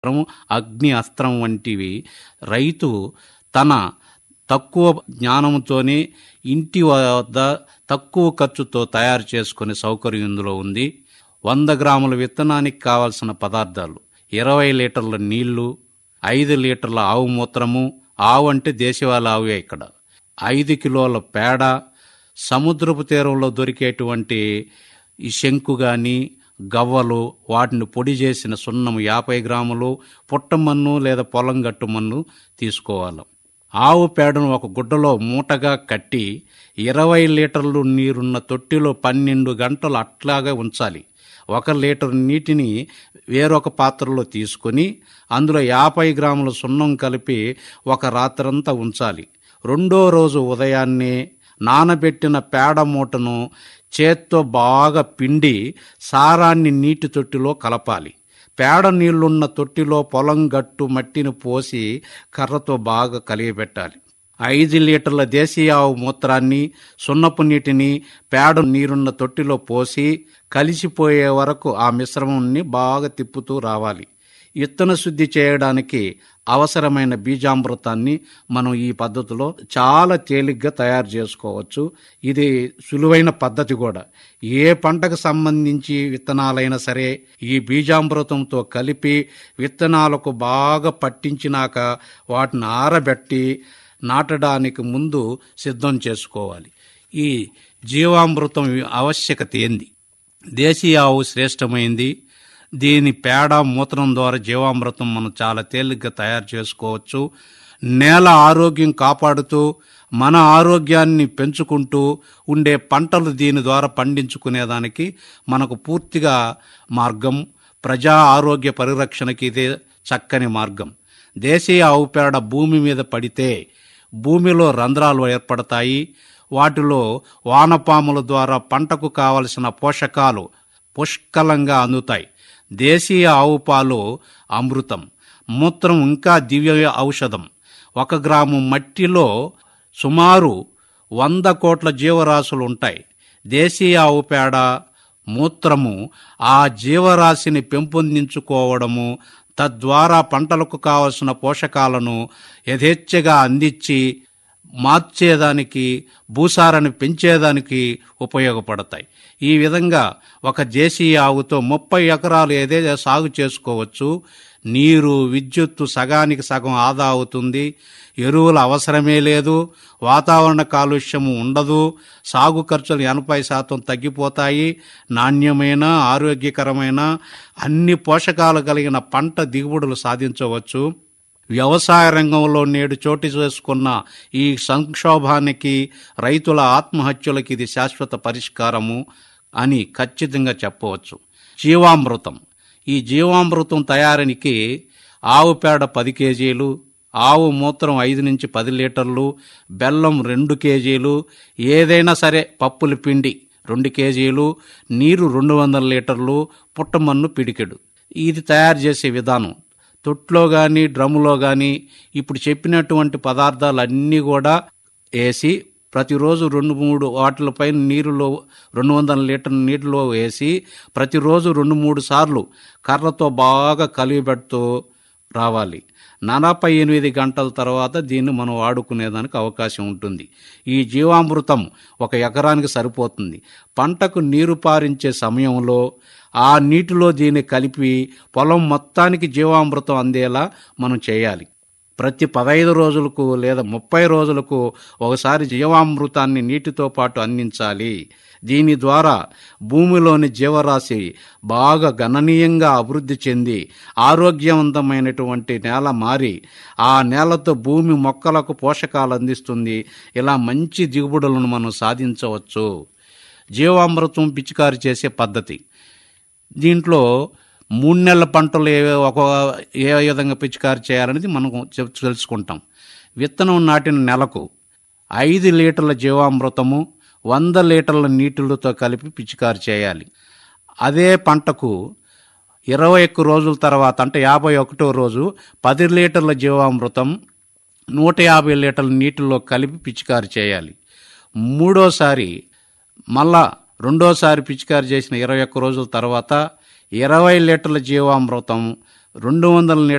అస్త్రం, అగ్ని అస్త్రం వంటివి రైతు తన తక్కువ జ్ఞానంతోనే ఇంటి వద్ద తక్కువ ఖర్చుతో తయారు చేసుకునే సౌకర్యం ఇందులో ఉంది వంద గ్రాముల విత్తనానికి కావలసిన పదార్థాలు ఇరవై లీటర్ల నీళ్లు ఐదు లీటర్ల ఆవు మూత్రము ఆవు అంటే దేశవాళీ ఆవే ఇక్కడ ఐదు కిలోల పేడ సముద్రపు తీరంలో దొరికేటువంటి ఈ శంకు గాని గవ్వలు వాటిని పొడి చేసిన సున్నం యాభై గ్రాములు పుట్టమన్ను లేదా పొలం గట్టు మన్ను తీసుకోవాలి ఆవు పేడను ఒక గుడ్డలో మూటగా కట్టి ఇరవై లీటర్లు నీరున్న తొట్టిలో పన్నెండు గంటలు అట్లాగే ఉంచాలి ఒక లీటర్ నీటిని వేరొక పాత్రలో తీసుకొని అందులో యాభై గ్రాముల సున్నం కలిపి ఒక రాత్రంతా ఉంచాలి రెండో రోజు ఉదయాన్నే నానబెట్టిన పేడ మూటను చేత్తో బాగా పిండి సారాన్ని నీటి తొట్టిలో కలపాలి పేడ నీళ్లున్న తొట్టిలో పొలం గట్టు మట్టిని పోసి కర్రతో బాగా కలిగిపెట్టాలి ఐదు లీటర్ల దేశీయ ఆవు మూత్రాన్ని సున్నపు నీటిని పేడ నీరున్న తొట్టిలో పోసి కలిసిపోయే వరకు ఆ మిశ్రమాన్ని బాగా తిప్పుతూ రావాలి విత్తన శుద్ధి చేయడానికి అవసరమైన బీజామృతాన్ని మనం ఈ పద్ధతిలో చాలా తేలిగ్గా తయారు చేసుకోవచ్చు ఇది సులువైన పద్ధతి కూడా ఏ పంటకు సంబంధించి విత్తనాలైనా సరే ఈ బీజామృతంతో కలిపి విత్తనాలకు బాగా పట్టించినాక వాటిని ఆరబెట్టి నాటడానికి ముందు సిద్ధం చేసుకోవాలి ఈ జీవామృతం ఆవశ్యకత ఏంది దేశీయ ఆవు శ్రేష్టమైంది దీని పేడ మూత్రం ద్వారా జీవామృతం మనం చాలా తేలిగ్గా తయారు చేసుకోవచ్చు నేల ఆరోగ్యం కాపాడుతూ మన ఆరోగ్యాన్ని పెంచుకుంటూ ఉండే పంటలు దీని ద్వారా పండించుకునేదానికి మనకు పూర్తిగా మార్గం ప్రజా ఆరోగ్య పరిరక్షణకి ఇదే చక్కని మార్గం దేశీయ ఆవు పేడ భూమి మీద పడితే భూమిలో రంధ్రాలు ఏర్పడతాయి వాటిలో వానపాముల ద్వారా పంటకు కావలసిన పోషకాలు పుష్కలంగా అందుతాయి దేశీయ ఆవు పాలు అమృతం మూత్రం ఇంకా దివ్య ఔషధం ఒక గ్రాము మట్టిలో సుమారు వంద కోట్ల జీవరాశులు ఉంటాయి దేశీయ ఆవు పేడ మూత్రము ఆ జీవరాశిని పెంపొందించుకోవడము తద్వారా పంటలకు కావలసిన పోషకాలను యథేచ్ఛగా అందించి మార్చేదానికి భూసారాన్ని పెంచేదానికి ఉపయోగపడతాయి ఈ విధంగా ఒక దేశీయ ఆవుతో ముప్పై ఎకరాలు ఏదైతే సాగు చేసుకోవచ్చు నీరు విద్యుత్తు సగానికి సగం ఆదా అవుతుంది ఎరువుల అవసరమే లేదు వాతావరణ కాలుష్యము ఉండదు సాగు ఖర్చులు ఎనభై శాతం తగ్గిపోతాయి నాణ్యమైన ఆరోగ్యకరమైన అన్ని పోషకాలు కలిగిన పంట దిగుబడులు సాధించవచ్చు వ్యవసాయ రంగంలో నేడు చోటు చేసుకున్న ఈ సంక్షోభానికి రైతుల ఆత్మహత్యలకు ఇది శాశ్వత పరిష్కారము అని ఖచ్చితంగా చెప్పవచ్చు జీవామృతం ఈ జీవామృతం తయారీకి ఆవు పేడ పది కేజీలు ఆవు మూత్రం ఐదు నుంచి పది లీటర్లు బెల్లం రెండు కేజీలు ఏదైనా సరే పప్పుల పిండి రెండు కేజీలు నీరు రెండు వందల లీటర్లు పుట్టమన్ను పిడికెడు ఇది తయారు చేసే విధానం తొట్లో కానీ డ్రమ్ములో కానీ ఇప్పుడు చెప్పినటువంటి పదార్థాలన్నీ కూడా వేసి ప్రతిరోజు రెండు మూడు వాటిలపై నీరులో రెండు వందల లీటర్ నీటిలో వేసి ప్రతిరోజు రెండు మూడు సార్లు కర్రతో బాగా కలిగిపెడుతూ రావాలి నలభై ఎనిమిది గంటల తర్వాత దీన్ని మనం వాడుకునేదానికి అవకాశం ఉంటుంది ఈ జీవామృతం ఒక ఎకరానికి సరిపోతుంది పంటకు నీరు పారించే సమయంలో ఆ నీటిలో దీన్ని కలిపి పొలం మొత్తానికి జీవామృతం అందేలా మనం చేయాలి ప్రతి పదహైదు రోజులకు లేదా ముప్పై రోజులకు ఒకసారి జీవామృతాన్ని నీటితో పాటు అందించాలి దీని ద్వారా భూమిలోని జీవరాశి బాగా గణనీయంగా అభివృద్ధి చెంది ఆరోగ్యవంతమైనటువంటి నేల మారి ఆ నేలతో భూమి మొక్కలకు పోషకాలు అందిస్తుంది ఇలా మంచి దిగుబడులను మనం సాధించవచ్చు జీవామృతం పిచికారి చేసే పద్ధతి దీంట్లో మూడు నెలల పంటలు ఏ ఒక ఏ విధంగా పిచికారి చేయాలనేది మనం చెప్- తెలుసుకుంటాం విత్తనం నాటిన నెలకు ఐదు లీటర్ల జీవామృతము వంద లీటర్ల నీటిలతో కలిపి పిచికారి చేయాలి అదే పంటకు ఇరవై ఒక్క రోజుల తర్వాత అంటే యాభై ఒకటో రోజు పది లీటర్ల జీవామృతం నూట యాభై లీటర్ల నీటిలో కలిపి పిచికారి చేయాలి మూడోసారి మళ్ళా రెండోసారి పిచికారి చేసిన ఇరవై ఒక్క రోజుల తర్వాత ఇరవై లీటర్ల జీవామృతం రెండు వందల